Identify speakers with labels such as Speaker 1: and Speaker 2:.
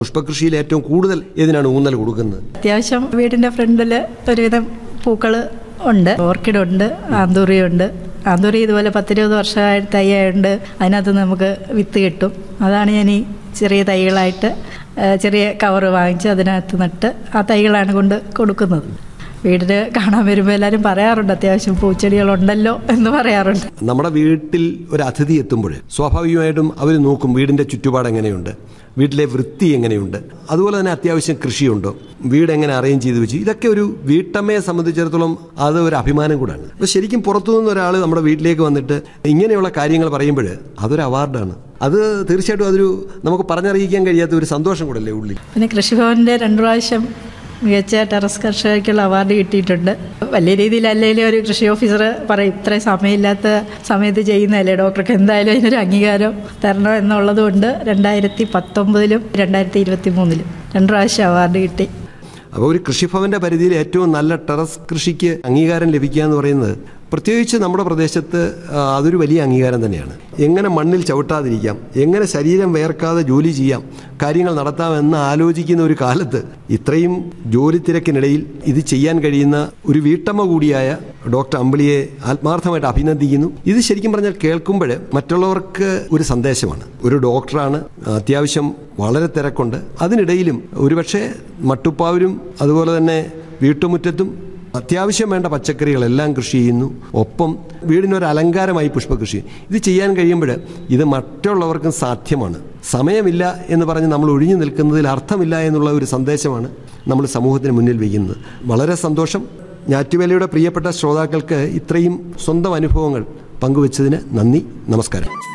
Speaker 1: പുഷ്പകൃഷിയിൽ ഏറ്റവും കൂടുതൽ ഏതിനാണ് ഊന്നൽ കൊടുക്കുന്നത്
Speaker 2: അത്യാവശ്യം വീടിൻ്റെ ഫ്രണ്ടിൽ ഒരുവിധം പൂക്കൾ ഉണ്ട് ഓർക്കിഡ് ഉണ്ട് ആന്തൂറി ഉണ്ട് ആന്തൂറി ഇതുപോലെ പത്തിരുപത് വർഷമായിട്ട് തൈയായുണ്ട് അതിനകത്ത് നമുക്ക് വിത്ത് കിട്ടും അതാണ് ഞാൻ ഈ ചെറിയ തൈകളായിട്ട് ആ, ചെറിയ കവറ് വാങ്ങിച്ച് അതിനകത്ത് നട്ട് ആ തൈകളാണ് കൊണ്ട് കൊടുക്കുന്നത് വീടിന് കാണാൻ വരുമ്പോൾ എല്ലാവരും പറയാറുണ്ട് അത്യാവശ്യം പൂച്ചെടികളുണ്ടല്ലോ എന്ന് പറയാറുണ്ട്
Speaker 1: നമ്മുടെ വീട്ടിൽ ഒരു അതിഥി എത്തുമ്പോൾ സ്വാഭാവികമായിട്ടും അവർ നോക്കും വീടിൻ്റെ ചുറ്റുപാട് എങ്ങനെയുണ്ട് വീട്ടിലെ വൃത്തി എങ്ങനെയുണ്ട് അതുപോലെ തന്നെ അത്യാവശ്യം കൃഷിയുണ്ടോ വീട് എങ്ങനെ അറേഞ്ച് ചെയ്ത് വെച്ചു ഇതൊക്കെ ഒരു വീട്ടമ്മയെ സംബന്ധിച്ചിടത്തോളം അത് ഒരു അഭിമാനം കൂടാണ് അപ്പോൾ ശരിക്കും പുറത്തുനിന്ന് ഒരാൾ നമ്മുടെ വീട്ടിലേക്ക് വന്നിട്ട് ഇങ്ങനെയുള്ള കാര്യങ്ങൾ പറയുമ്പോൾ അതൊരു അവാർഡാണ് അത് തീർച്ചയായിട്ടും അതൊരു നമുക്ക് പറഞ്ഞറിയിക്കാൻ കഴിയാത്ത ഒരു സന്തോഷം കൂടല്ലേ ഉള്ളിൽ
Speaker 2: പിന്നെ കൃഷിഭവൻ്റെ രണ്ട് പ്രാവശ്യം മികച്ച ടെറസ് കർഷകർക്കുള്ള അവാർഡ് കിട്ടിയിട്ടുണ്ട് വലിയ രീതിയിലല്ലെങ്കിലും ഒരു കൃഷി ഓഫീസർ പറയും ഇത്രയും സമയമില്ലാത്ത സമയത്ത് ചെയ്യുന്നതല്ലേ ഡോക്ടർക്ക് എന്തായാലും അതിനൊരു അംഗീകാരം തരണം എന്നുള്ളത് കൊണ്ട് രണ്ടായിരത്തി പത്തൊമ്പതിലും രണ്ടായിരത്തി ഇരുപത്തി മൂന്നിലും രണ്ട് പ്രാവശ്യം അവാർഡ് കിട്ടി
Speaker 1: അപ്പോൾ ഒരു കൃഷിഭവന്റെ പരിധിയിൽ ഏറ്റവും നല്ല ടെറസ് കൃഷിക്ക് അംഗീകാരം ലഭിക്കുക എന്ന് പറയുന്നത് പ്രത്യേകിച്ച് നമ്മുടെ പ്രദേശത്ത് ആ, അതൊരു വലിയ അംഗീകാരം തന്നെയാണ് എങ്ങനെ മണ്ണിൽ ചവിട്ടാതിരിക്കാം എങ്ങനെ ശരീരം വേർക്കാതെ ജോലി ചെയ്യാം കാര്യങ്ങൾ നടത്താമെന്ന് ആലോചിക്കുന്ന ഒരു കാലത്ത് ഇത്രയും ജോലി തിരക്കിനിടയിൽ ഇത് ചെയ്യാൻ കഴിയുന്ന ഒരു വീട്ടമ്മ കൂടിയായ ഡോക്ടർ അമ്പിളിയെ ആത്മാർത്ഥമായിട്ട് അഭിനന്ദിക്കുന്നു ഇത് ശരിക്കും പറഞ്ഞാൽ കേൾക്കുമ്പോൾ മറ്റുള്ളവർക്ക് ഒരു സന്ദേശമാണ് ഒരു ഡോക്ടറാണ് അത്യാവശ്യം വളരെ തിരക്കുണ്ട് അതിനിടയിലും ഒരുപക്ഷെ മട്ടുപ്പാവിലും അതുപോലെ തന്നെ വീട്ടുമുറ്റത്തും അത്യാവശ്യം വേണ്ട പച്ചക്കറികളെല്ലാം കൃഷി ചെയ്യുന്നു ഒപ്പം വീടിനൊരു അലങ്കാരമായി പുഷ്പകൃഷി ഇത് ചെയ്യാൻ കഴിയുമ്പോൾ ഇത് മറ്റുള്ളവർക്കും സാധ്യമാണ് സമയമില്ല എന്ന് പറഞ്ഞ് നമ്മൾ ഒഴിഞ്ഞു നിൽക്കുന്നതിൽ അർത്ഥമില്ല എന്നുള്ള ഒരു സന്ദേശമാണ് നമ്മൾ സമൂഹത്തിന് മുന്നിൽ വയ്ക്കുന്നത് വളരെ സന്തോഷം ഞാറ്റുവേലയുടെ പ്രിയപ്പെട്ട ശ്രോതാക്കൾക്ക് ഇത്രയും സ്വന്തം അനുഭവങ്ങൾ പങ്കുവച്ചതിന് നന്ദി നമസ്കാരം